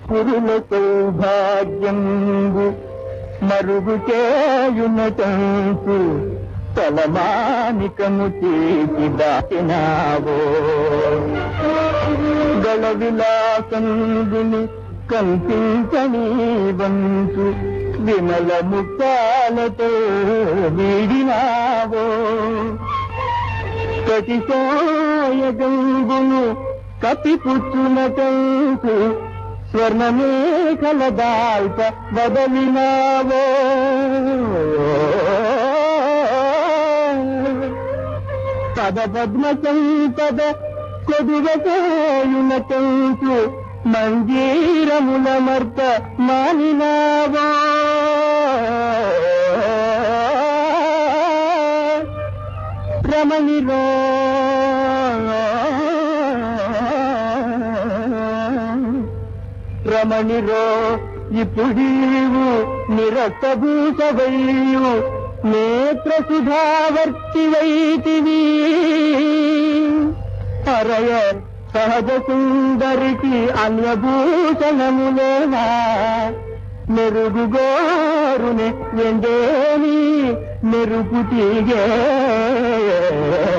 పురుల సౌభాగ్యంబు మరుగు చేయునటంపు తలమానికము తీసి దాటినావో గల విలాసంగుని కల్పించని వంతు విమల ముక్తాలతో వీడినావో కటిసోయ గంగును కపిపుచ్చునటంకు స్వర్ణమేఖల దాల్ప బదలినావో పద పద్మ సంపద కొదువకోయునటంకు మంజీరముల మర్త మానినావో రమణిరో రమణిరో ఇప్పుడీవు నిరసభూషవయ్యు నేత్ర సుధావర్తి వైతివి పరయ సహజ సుందరికి అన్యభూషణములేనా మెరుగుగోరుని ఎండేని మెరుపు తీగే